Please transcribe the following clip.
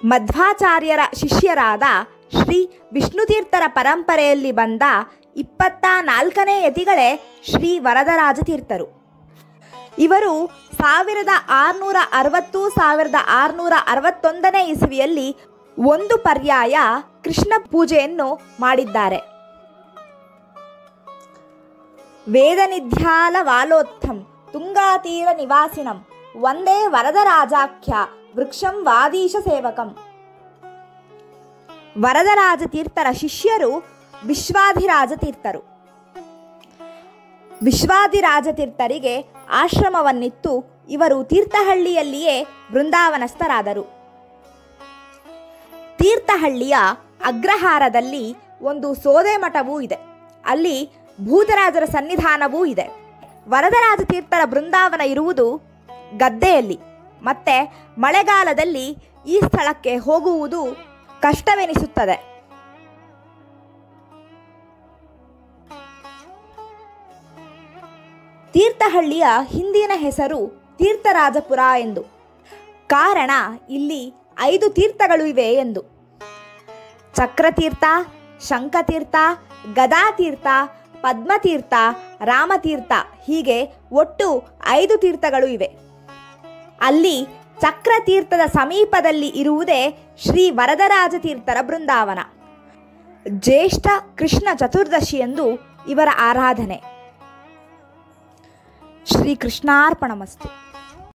ಮಧ್ವಾಚಾರ್ಯರ ಶಿಷ್ಯರಾದ ಶ್ರೀ ವಿಷ್ಣುತೀರ್ಥರ ಪರಂಪರೆಯಲ್ಲಿ ಬಂದ ಇಪ್ಪತ್ತ ನಾಲ್ಕನೇ ಯತಿಗಳೇ ಶ್ರೀ ವರದರಾಜ ತೀರ್ಥರು ಇವರು ಸಾವಿರದ ಆರುನೂರ ಅರವತ್ತು ಸಾವಿರದ ಆರುನೂರ ಅರವತ್ತೊಂದನೇ ಇಸವಿಯಲ್ಲಿ ಒಂದು ಪರ್ಯಾಯ ಕೃಷ್ಣ ಪೂಜೆಯನ್ನು ಮಾಡಿದ್ದಾರೆ ವೇದನಿಧ್ಯಾಲ ವಾಲೋತ್ಥಂ ತುಂಗಾತೀರ ನಿವಾಸಿನಂ ಒಂದೇ ವರದರಾಜಾಖ್ಯ ವೃಕ್ಷಂ ವಾದೀಶ ಸೇವಕಂ ವರದರಾಜ ತೀರ್ಥರ ಶಿಷ್ಯರು ವಿಶ್ವಾಧಿರಾಜ ತೀರ್ಥರು ವಿಶ್ವಾದಿರಾಜ ತೀರ್ಥರಿಗೆ ಆಶ್ರಮವನ್ನಿತ್ತು ಇವರು ತೀರ್ಥಹಳ್ಳಿಯಲ್ಲಿಯೇ ಬೃಂದಾವನಸ್ಥರಾದರು ತೀರ್ಥಹಳ್ಳಿಯ ಅಗ್ರಹಾರದಲ್ಲಿ ಒಂದು ಸೋದೆ ಮಠವೂ ಇದೆ ಅಲ್ಲಿ ಭೂತರಾಜರ ಸನ್ನಿಧಾನವೂ ಇದೆ ವರದರಾಜ ತೀರ್ಥರ ಬೃಂದಾವನ ಇರುವುದು ಗದ್ದೆಯಲ್ಲಿ ಮತ್ತೆ ಮಳೆಗಾಲದಲ್ಲಿ ಈ ಸ್ಥಳಕ್ಕೆ ಹೋಗುವುದು ಕಷ್ಟವೆನಿಸುತ್ತದೆ ತೀರ್ಥಹಳ್ಳಿಯ ಹಿಂದಿನ ಹೆಸರು ತೀರ್ಥರಾಜಪುರ ಎಂದು ಕಾರಣ ಇಲ್ಲಿ ಐದು ತೀರ್ಥಗಳು ಇವೆ ಎಂದು ಚಕ್ರತೀರ್ಥ ಶಂಖತೀರ್ಥ ಗದಾತೀರ್ಥ ಪದ್ಮತೀರ್ಥ ರಾಮತೀರ್ಥ ಹೀಗೆ ಒಟ್ಟು ಐದು ತೀರ್ಥಗಳು ಇವೆ ಅಲ್ಲಿ ಚಕ್ರತೀರ್ಥದ ಸಮೀಪದಲ್ಲಿ ಇರುವುದೇ ಶ್ರೀ ವರದರಾಜ ತೀರ್ಥರ ಬೃಂದಾವನ ಜ್ಯೇಷ್ಠ ಕೃಷ್ಣ ಚತುರ್ದಶಿ ಎಂದು ಇವರ ಆರಾಧನೆ ಶ್ರೀ ಕೃಷ್ಣಾರ್ಪಣಮಸ್ತು